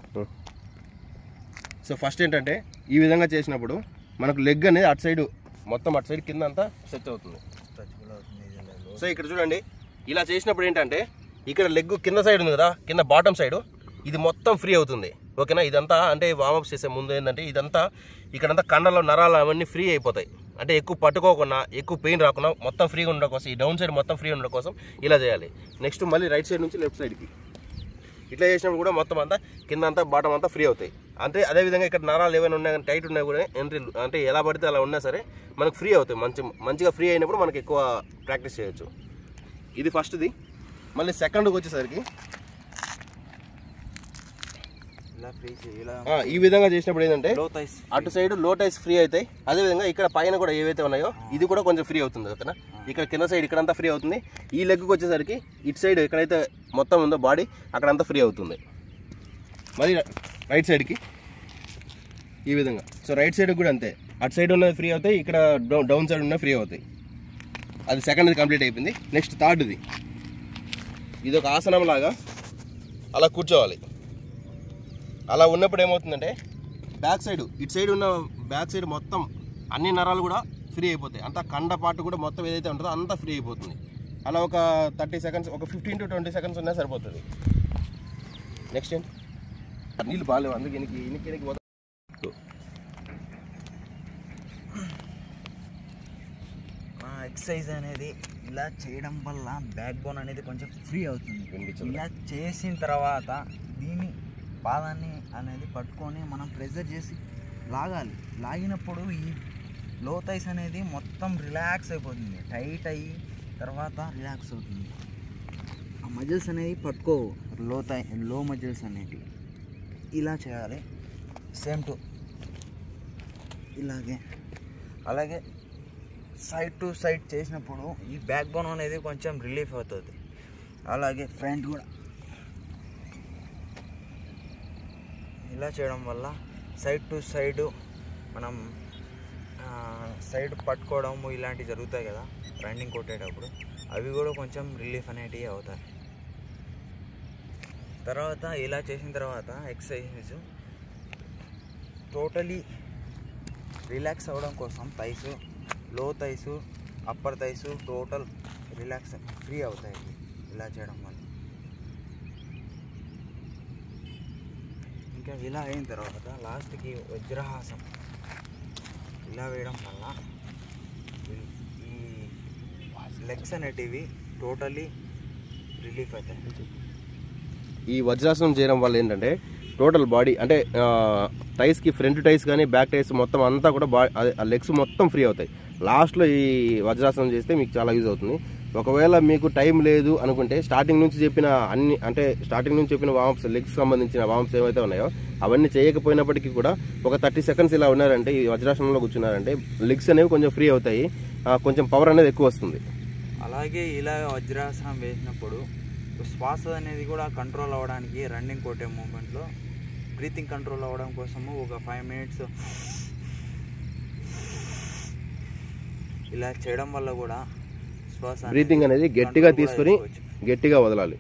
Speaker 1: సో ఫస్ట్ ఏంటంటే ఈ విధంగా చేసినప్పుడు మనకు లెగ్ అనేది అటు సైడ్ మొత్తం అటు సైడ్ కింద అంతా సెట్ అవుతుంది సో ఇక్కడ చూడండి ఇలా చేసినప్పుడు ఏంటంటే ఇక్కడ లెగ్ కింద సైడ్ ఉంది కదా కింద బాటమ్ సైడ్ ఇది మొత్తం ఫ్రీ అవుతుంది ఓకేనా ఇదంతా అంటే వామప్ చేసే ముందు ఏంటంటే ఇదంతా ఇక్కడంతా కండలో నరాలు అవన్నీ ఫ్రీ అయిపోతాయి అంటే ఎక్కువ పట్టుకోకుండా ఎక్కువ పెయిన్ రాకుండా మొత్తం ఫ్రీగా ఉండడం కోసం ఈ డౌన్ సైడ్ మొత్తం ఫ్రీ ఉండడం కోసం ఇలా చేయాలి నెక్స్ట్ మళ్ళీ రైట్ సైడ్ నుంచి లెఫ్ట్ సైడ్కి ఇట్లా చేసినప్పుడు కూడా మొత్తం అంతా కింద అంతా బాటం అంతా ఫ్రీ అవుతాయి అంటే అదేవిధంగా ఇక్కడ నరాలు ఏమైనా ఉన్నా కానీ టైట్ ఉన్నా కూడా ఎంట్రీ అంటే ఎలా పడితే అలా ఉన్నా సరే మనకు ఫ్రీ అవుతాయి మంచి మంచిగా ఫ్రీ అయినప్పుడు మనకి ఎక్కువ ప్రాక్టీస్ చేయొచ్చు ఇది ఫస్ట్ది మళ్ళీ సెకండ్కి వచ్చేసరికి
Speaker 2: ఇలా ఫ్రీ చేయి ఇలా
Speaker 1: ఆ, ఈ విధంగా చేసినప్పుడు ఏంటంటే
Speaker 2: లో థైస్
Speaker 1: అటు సైడ్ లో టైస్ ఫ్రీ అవుతాయి అదేవిధంగా ఇక్కడ పైన కూడా ఏవైతే ఉన్నాయో ఇది కూడా కొంచెం ఫ్రీ అవుతుంది ఓకేనా ఇక్కడ కింద సైడ్ ఇక్కడంతా ఫ్రీ అవుతుంది ఈ లెగ్కి వచ్చేసరికి ఇటు సైడ్ ఎక్కడైతే మొత్తం ఉందో బాడీ అక్కడంతా ఫ్రీ అవుతుంది మరి రైట్ సైడ్కి ఈ విధంగా సో రైట్ సైడ్ కూడా అంతే అటు సైడ్ ఉన్నది ఫ్రీ అవుతాయి ఇక్కడ డౌ- డౌన్ సైడ్ ఉన్నది ఫ్రీ అవుతాయి అది సెకండ్ది కంప్లీట్ అయిపోయింది నెక్స్ట్ థర్డ్ది ఇది ఒక ఆసనం లాగా అలా కూర్చోవాలి అలా ఉన్నప్పుడు ఏమవుతుందంటే బ్యాక్ సైడ్ ఇటు సైడ్ ఉన్న బ్యాక్ సైడ్ మొత్తం అన్ని నరాలు కూడా ఫ్రీ అయిపోతాయి అంతా కండ పార్ట్ కూడా మొత్తం ఏదైతే ఉంటుందో అంతా ఫ్రీ అయిపోతుంది అలా ఒక థర్టీ సెకండ్స్ ఒక ఫిఫ్టీన్ టు ట్వంటీ సెకండ్స్ ఉన్నా సరిపోతుంది నెక్స్ట్ ఏంటి నీళ్ళు బాగాలేవు అందుకే ఇనికి ఇనికి ఇనికి పోతా
Speaker 2: ఆ ఎక్సర్సైజ్ అనేది ఇలా చేయడం వల్ల బ్యాక్ బోన్ అనేది కొంచెం ఫ్రీ అవుతుంది
Speaker 1: వినిపించదు.
Speaker 2: ఇలా చేసిన తర్వాత దీని పాదాన్ని అనేది పట్టుకొని మనం ప్రెజర్ చేసి లాగాలి లాగినప్పుడు ఈ లో థైస్ అనేది మొత్తం రిలాక్స్ అయిపోతుంది టైట్ అయ్యి తర్వాత రిలాక్స్ అవుతుంది ఆ మజిల్స్ అనేవి పట్టుకోవు లో థై లో మజిల్స్ అనేవి ఇలా చేయాలి సేమ్ టు ఇలాగే అలాగే సైడ్ టు సైడ్ చేసినప్పుడు ఈ బ్యాక్ బోన్ అనేది కొంచెం రిలీఫ్ అవుతుంది అలాగే ఫ్రంట్ కూడా ఇలా చేయడం వల్ల సైడ్ టు సైడ్ మనం సైడ్ పట్టుకోవడం ఇలాంటివి జరుగుతాయి కదా రన్నింగ్ కొట్టేటప్పుడు అవి కూడా కొంచెం రిలీఫ్ అనేటివి అవుతాయి తర్వాత ఇలా చేసిన తర్వాత ఎక్సర్సైజ్ టోటలీ రిలాక్స్ అవ్వడం కోసం థైస్ లో thighs upper thighs total relax free అవుతాయి ఇలా చేయడం వల్ల ఇంకా ఇలా అయిన తర్వాత లాస్ట్కి వజ్రహాసం ఇలా వేయడం వల్ల ఈ- ఈ లెగ్స్ అనేటివి టోటలీ రిలీఫ్ అవుతాయి
Speaker 1: ఈ వజ్రాసనం చేయడం వల్ల ఏంటంటే టోటల్ బాడీ అంటే టైస్కి ఫ్రంట్ టైస్ కానీ బ్యాక్ టైస్ మొత్తం అంతా కూడా బా అదే ఆ లెగ్స్ మొత్తం ఫ్రీ అవుతాయి లాస్ట్లో ఈ వజ్రాసనం చేస్తే మీకు చాలా యూజ్ అవుతుంది ఒకవేళ మీకు టైం లేదు అనుకుంటే స్టార్టింగ్ నుంచి చెప్పిన అన్ని అంటే స్టార్టింగ్ నుంచి చెప్పిన వామప్స్ లెగ్స్ సంబంధించిన వామప్స్ ఏవైతే ఉన్నాయో అవన్నీ చేయకపోయినప్పటికీ కూడా ఒక థర్టీ సెకండ్స్ ఇలా ఉన్నారంటే ఈ వజ్రాసనంలో కూర్చున్నారంటే లెగ్స్ అనేవి కొంచెం ఫ్రీ అవుతాయి ఆ, కొంచెం పవర్ అనేది ఎక్కువ వస్తుంది
Speaker 2: అలాగే ఇలా వజ్రాసనం వేసినప్పుడు శ్వాస అనేది కూడా కంట్రోల్ అవ్వడానికి రన్నింగ్ కొట్టే మూమెంట్లో బ్రీతింగ్ కంట్రోల్ అవ్వడం కోసము ఒక ఫైవ్ మినిట్స్ ఇలా చేయడం వల్ల కూడా శ్వాస అనేది
Speaker 1: బ్రీతింగ్ అనేది గట్టిగా
Speaker 2: control కూడా
Speaker 1: తీసుకొని
Speaker 2: చేసుకోవచ్చు.
Speaker 1: గట్టిగా వదలాలి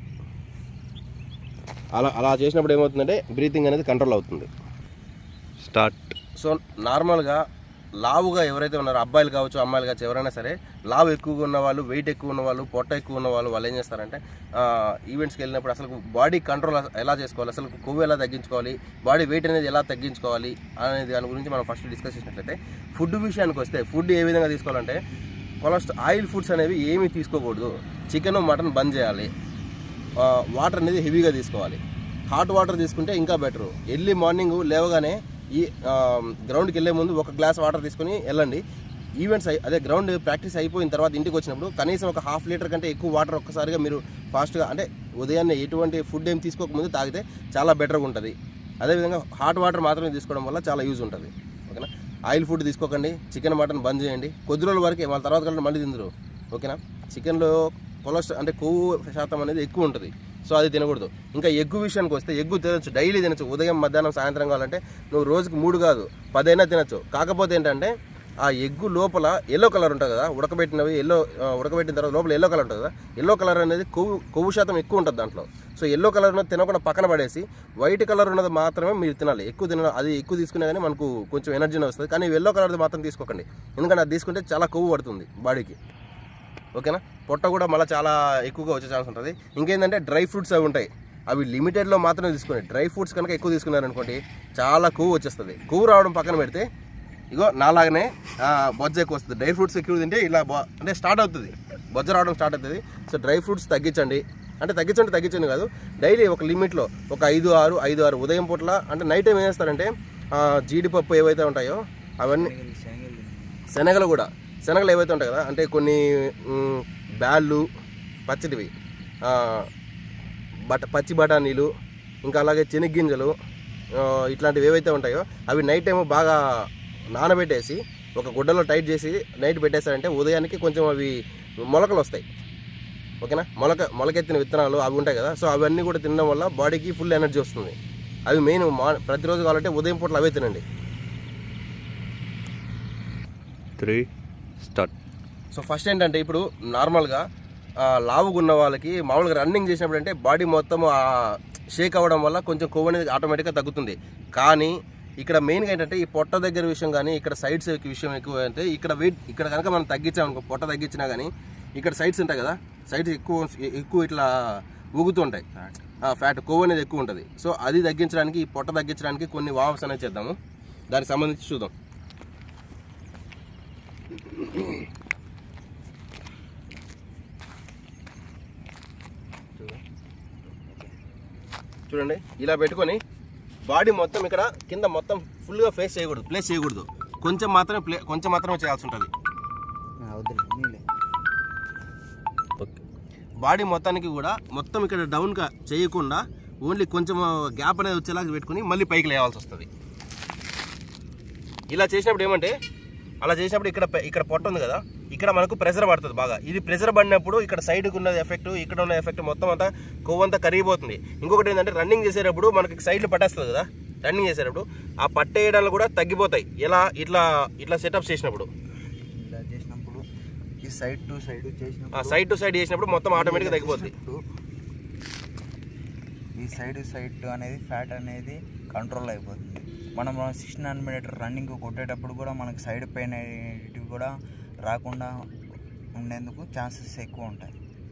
Speaker 1: అలా అలా చేసినప్పుడు ఏమవుతుందంటే బ్రీతింగ్ అనేది కంట్రోల్ అవుతుంది
Speaker 3: స్టార్ట్
Speaker 1: సో నార్మల్గా లావుగా ఎవరైతే ఉన్నారో అబ్బాయిలు కావచ్చు అమ్మాయిలు కావచ్చు ఎవరైనా సరే లావు ఎక్కువగా ఉన్న వాళ్ళు వెయిట్ ఎక్కువ ఉన్న వాళ్ళు పొట్ట ఎక్కువ ఉన్న వాళ్ళు వాళ్ళు ఏం చేస్తారంటే ఈవెంట్స్కి వెళ్ళినప్పుడు అసలు బాడీ కంట్రోల్ ఎలా చేసుకోవాలి అసలు కొవ్వు ఎలా తగ్గించుకోవాలి బాడీ వెయిట్ అనేది ఎలా తగ్గించుకోవాలి అనేది దాని గురించి మనం ఫస్ట్ డిస్కస్ చేసినట్లయితే ఫుడ్ విషయానికి వస్తే ఫుడ్ ఏ విధంగా తీసుకోవాలంటే కొలెస్ట్రాల్ ఆయిల్ ఫుడ్స్ అనేవి ఏమీ తీసుకోకూడదు చికెన్ మటన్ బంద్ చేయాలి వాటర్ అనేది హెవీగా తీసుకోవాలి హాట్ వాటర్ తీసుకుంటే ఇంకా బెటర్ ఎర్లీ మార్నింగ్ లేవగానే ఈ గ్రౌండ్కి వెళ్ళే ముందు ఒక గ్లాస్ వాటర్ తీసుకొని వెళ్ళండి ఈవెంట్స్ అయి అదే గ్రౌండ్ ప్రాక్టీస్ అయిపోయిన తర్వాత ఇంటికి వచ్చినప్పుడు కనీసం ఒక హాఫ్ లీటర్ కంటే ఎక్కువ వాటర్ ఒక్కసారిగా మీరు ఫాస్ట్గా అంటే ఉదయాన్నే ఎటువంటి ఫుడ్ ఏం తీసుకోకముందు తాగితే చాలా బెటర్గా ఉంటుంది అదేవిధంగా హాట్ వాటర్ మాత్రమే తీసుకోవడం వల్ల చాలా యూజ్ ఉంటుంది ఓకేనా ఆయిల్ ఫుడ్ తీసుకోకండి చికెన్ మటన్ బంద్ చేయండి కొద్ది రోజుల వరకే వాళ్ళ తర్వాత కలిసి మళ్ళీ తిందరు ఓకేనా చికెన్లో కొలెస్ట్రాల్ అంటే కొవ్వు శాతం అనేది ఎక్కువ ఉంటుంది సో అది తినకూడదు ఇంకా ఎగ్గు విషయానికి వస్తే ఎగ్గు తినచ్చు డైలీ తినచ్చు ఉదయం మధ్యాహ్నం సాయంత్రం కావాలంటే నువ్వు రోజుకి మూడు కాదు పదైనా తినచ్చు కాకపోతే ఏంటంటే ఆ ఎగ్గు లోపల ఎల్లో కలర్ ఉంటుంది కదా ఉడకబెట్టినవి ఎల్లో ఉడకబెట్టిన తర్వాత లోపల ఎల్లో కలర్ ఉంటుంది కదా ఎల్లో కలర్ అనేది కొవ్వు కొవ్వు శాతం ఎక్కువ ఉంటుంది దాంట్లో సో ఎల్లో కలర్ ఉన్నది తినకుండా పక్కన పడేసి వైట్ కలర్ ఉన్నది మాత్రమే మీరు తినాలి ఎక్కువ తిన అది ఎక్కువ తీసుకునే కానీ మనకు కొంచెం ఎనర్జీనే వస్తుంది కానీ ఎల్లో కలర్ది మాత్రం తీసుకోకండి ఎందుకంటే అది తీసుకుంటే చాలా కొవ్వు పడుతుంది బాడీకి ఓకేనా పొట్ట కూడా మళ్ళీ చాలా ఎక్కువగా వచ్చే ఛాన్స్ ఉంటుంది ఇంకేంటంటే డ్రై ఫ్రూట్స్ అవి ఉంటాయి అవి లిమిటెడ్లో మాత్రమే తీసుకోండి డ్రై ఫ్రూట్స్ కనుక ఎక్కువ తీసుకున్నారనుకోండి చాలా కొవ్వు వచ్చేస్తుంది కొవ్వు రావడం పక్కన పెడితే ఇగో నాలాగనే ఆ, బొజ్జ ఎక్కువ వస్తుంది డ్రై ఫ్రూట్స్ ఎక్కువ తింటే ఇలా బొ- అంటే స్టార్ట్ అవుతుంది బొజ్జ రావడం స్టార్ట్ అవుతుంది సో డ్రై ఫ్రూట్స్ తగ్గించండి అంటే తగ్గించండి తగ్గించండి కాదు డైలీ ఒక లిమిట్లో ఒక ఐదు ఆరు ఐదు ఆరు ఉదయం పూట్ల అంటే నైట్ టైం ఏం చేస్తారంటే ఆ, జీడిపప్పు ఏవైతే ఉంటాయో అవన్నీ శనగలు కూడా శనగలు ఏవైతే ఉంటాయి కదా అంటే కొన్ని మ్, బ్యాళ్ళు పచ్చటివి ఆ, బట పచ్చి బఠానీలు ఇంకా అలాగే చెనిగ్గింజలు ఆ, ఇట్లాంటివి ఏవైతే ఉంటాయో అవి నైట్ టైం బాగా నానబెట్టేసి ఒక గుడ్డలో టైట్ చేసి నైట్ పెట్టేశారంటే ఉదయానికి కొంచెం అవి మొలకలు వస్తాయి ఓకేనా మొలక మొలకెత్తిన విత్తనాలు అవి ఉంటాయి కదా సో అవన్నీ కూడా తినడం వల్ల బాడీకి ఫుల్ ఎనర్జీ వస్తుంది అవి మెయిన్ మా ప్రతిరోజు కావాలంటే ఉదయం పూటలు అవే తినండి
Speaker 3: త్రీ స్టార్ట్
Speaker 1: సో ఫస్ట్ ఏంటంటే ఇప్పుడు నార్మల్గా ఆ, లావుగా ఉన్న వాళ్ళకి మామూలుగా రన్నింగ్ చేసినప్పుడు అంటే బాడీ మొత్తం షేక్ అవ్వడం వల్ల కొంచెం కొవ్వు అనేది ఆటోమేటిక్గా తగ్గుతుంది కానీ ఇక్కడ మెయిన్గా ఏంటంటే ఈ పొట్ట దగ్గర విషయం కానీ ఇక్కడ సైడ్స్ విషయం ఎక్కువ అంటే ఇక్కడ వెయిట్ ఇక్కడ కనుక మనం తగ్గించామనుకో పొట్ట తగ్గించినా కానీ ఇక్కడ సైడ్స్ ఉంటాయి కదా సైడ్స్ ఎక్కువ ఎక్కువ ఇట్లా ఊగుతూ ఉంటాయి ఫ్యాట్ కొవ్వు అనేది ఎక్కువ ఉంటుంది సో అది తగ్గించడానికి ఈ పొట్ట తగ్గించడానికి కొన్ని వామ్స్ అనేది చేద్దాము దానికి సంబంధించి చూద్దాం చూడండి ఇలా పెట్టుకొని బాడీ మొత్తం ఇక్కడ కింద మొత్తం ఫుల్గా ఫేస్ చేయకూడదు ప్లేస్ చేయకూడదు కొంచెం మాత్రమే ప్లే కొంచెం మాత్రమే చేయాల్సి ఉంటుంది
Speaker 3: ఓకే
Speaker 1: బాడీ మొత్తానికి కూడా మొత్తం ఇక్కడ డౌన్గా చేయకుండా ఓన్లీ కొంచెం గ్యాప్ అనేది వచ్చేలాగా పెట్టుకుని మళ్ళీ పైకి లేవాల్సి వస్తుంది ఇలా చేసినప్పుడు ఏమంటే అలా చేసినప్పుడు ఇక్కడ పె- ఇక్కడ పొట్ట ఉంది కదా ఇక్కడ మనకు ప్రెషర్ పడుతుంది బాగా ఇది ప్రెషర్ పడినప్పుడు ఇక్కడ సైడ్కి ఉన్న ఎఫెక్ట్ ఇక్కడ ఉన్న ఎఫెక్ట్ మొత్తం అంతా కొవ్వు అంతా కరిగిపోతుంది ఇంకొకటి ఏంటంటే రన్నింగ్ చేసేటప్పుడు మనకి సైడ్లు పట్టేస్తుంది కదా రన్నింగ్ చేసేటప్పుడు ఆ పట్టేయడాలు కూడా తగ్గిపోతాయి ఎలా ఇట్లా ఇట్లా సెటప్ చేసినప్పుడు
Speaker 2: ఇలా చేసినప్పుడు ఈ సైడ్ టు సైడ్
Speaker 1: ఆ
Speaker 2: చేసినప్పుడు
Speaker 1: సైడ్ టు సైడ్ చేసినప్పుడు మొత్తం ఆటోమేటిక్గా తగ్గిపోతుంది
Speaker 2: ఈ సైడ్ సైడ్ అనేది ఫ్యాట్ అనేది కంట్రోల్ అయిపోతుంది మనం సిక్స్టీన్ హండ్రెడ్ మీటర్ రన్నింగ్ కొట్టేటప్పుడు కూడా మనకి సైడ్ పెయిన్ అనేటివి కూడా రాకుండా ఉండేందుకు ఛాన్సెస్ ఎక్కువ ఉంటాయి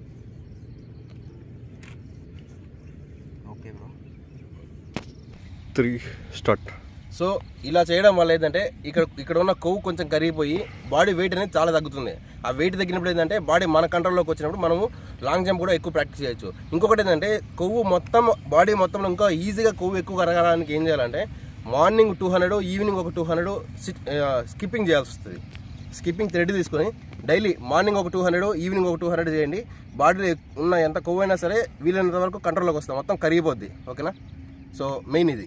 Speaker 2: okay bro
Speaker 3: three start
Speaker 1: so ఇలా చేయడం వల్ల ఏంటంటే ఇక్కడ ఇక్కడ ఉన్న కొవ్వు కొంచెం కరిగిపోయి బాడీ వెయిట్ అనేది చాలా తగ్గుతుంది ఆ వెయిట్ తగ్గినప్పుడు ఏంటంటే బాడీ మన కంట్రోల్లోకి వచ్చినప్పుడు మనము లాంగ్ జంప్ కూడా ఎక్కువ ప్రాక్టీస్ చేయొచ్చు ఇంకొకటి ఏంటంటే కొవ్వు మొత్తం బాడీ మొత్తం ఇంకా ఈజీగా కొవ్వు ఎక్కువ కరగడానికి ఏం చేయాలంటే మార్నింగ్ టూ హండ్రెడ్ ఈవినింగ్ ఒక టూ హండ్రెడ్ స్కిప్పింగ్ చేయాల్సి వస్తుంది స్కిప్పింగ్ థ్రెడ్ తీసుకొని డైలీ మార్నింగ్ ఒక టూ హండ్రెడ్ ఈవినింగ్ ఒక టూ హండ్రెడ్ చేయండి బాడీలో ఉన్న ఎంత కొవ్వు అయినా సరే వీలైనంత వరకు కంట్రోల్లోకి వస్తాం మొత్తం కరిగిపోద్ది ఓకేనా సో మెయిన్ ఇది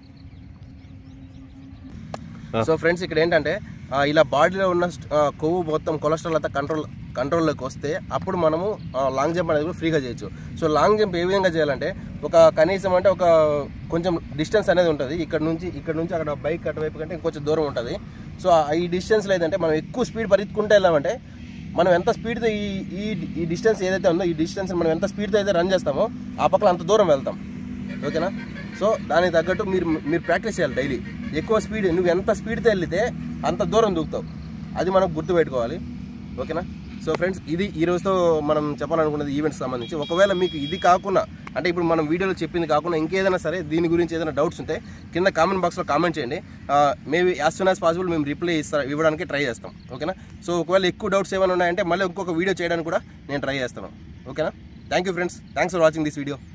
Speaker 1: సో ఫ్రెండ్స్ ఇక్కడ ఏంటంటే ఆ, ఇలా బాడీలో ఉన్న స్ట్- ఆ, కొవ్వు మొత్తం కొలెస్ట్రాల్ అంతా కంట్రోల్ కంట్రోల్లోకి వస్తే అప్పుడు మనము ఆ, లాంగ్ జంప్ అనేది కూడా ఫ్రీగా చేయొచ్చు సో లాంగ్ జంప్ ఏ విధంగా చేయాలంటే ఒక కనీసం అంటే ఒక కొంచెం డిస్టెన్స్ అనేది ఉంటుంది ఇక్కడ నుంచి ఇక్కడ నుంచి అక్కడ బైక్ అటువైపు కంటే ఇంకొంచెం దూరం ఉంటుంది సో ఆ- ఈ డిస్టెన్స్ లేదంటే మనం ఎక్కువ స్పీడ్ పరిగెత్తుకుంటే వెళ్ళామంటే మనం ఎంత స్పీడ్తో ఈ ఈ ఈ డిస్టెన్స్ ఏదైతే ఉందో ఈ డిస్టెన్స్ మనం ఎంత స్పీడ్తో అయితే రన్ చేస్తామో ఆ పక్కన అంత దూరం వెళ్తాం ఓకేనా సో దానికి తగ్గట్టు మీరు మీరు ప్రాక్టీస్ చేయాలి డైలీ ఎక్కువ స్పీడ్ నువ్వు ఎంత స్పీడ్తో వెళ్తే అంత దూరం దూకుతావు అది మనం గుర్తుపెట్టుకోవాలి ఓకేనా సో ఫ్రెండ్స్ ఇది ఈ రోజుతో మనం చెప్పాలనుకున్నది ఈవెంట్స్ సంబంధించి ఒకవేళ మీకు ఇది కాకుండా అంటే ఇప్పుడు మనం వీడియోలో చెప్పింది కాకుండా ఇంకేదైనా సరే దీని గురించి ఏదైనా డౌట్స్ ఉంటే కింద కామెంట్ బాక్స్లో కామెంట్ చేయండి maybe as soon as possible మేము రిప్లై ఇస్తా ఇవ్వడానికి ట్రై చేస్తాం ఓకేనా సో ఒకవేళ ఎక్కువ డౌట్స్ ఏమైనా ఉన్నాయంటే మళ్ళీ ఇంకొక వీడియో చేయడానికి కూడా నేను ట్రై చేస్తాను ఓకేనా thank you friends thanks for watching this video